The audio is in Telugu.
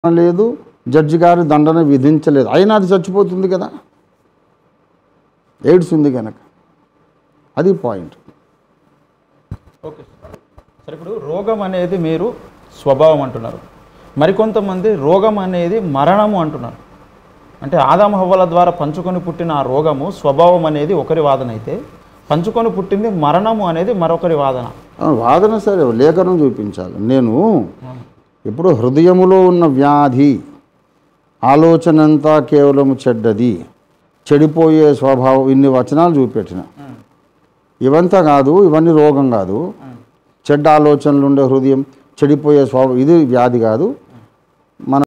లేదు జడ్జి గారు దండన విధించలేదు అయినా అది చచ్చిపోతుంది కదా ఎయిడ్స్ ఉంది కనుక అది పాయింట్ ఓకే సరే ఇప్పుడు రోగం అనేది మీరు స్వభావం అంటున్నారు మరికొంతమంది రోగం అనేది మరణము అంటున్నారు అంటే ఆదాము హవ్వల ద్వారా పంచుకొని పుట్టిన ఆ రోగము స్వభావం అనేది ఒకరి వాదన అయితే పంచుకొని పుట్టింది మరణము అనేది మరొకరి వాదన ఆ, వాదన సరే లేఖనం చూపించాలి నేను ఇప్పుడు హృదయములో ఉన్న వ్యాధి ఆలోచన అంతా కేవలం చెడ్డది చెడిపోయే స్వభావం ఇన్ని వచనాలు చూపెట్టిన ఇవంతా కాదు ఇవన్నీ రోగం కాదు చెడ్డ ఆలోచనలు ఉండే హృదయం చెడిపోయే స్వభావం ఇది వ్యాధి కాదు మన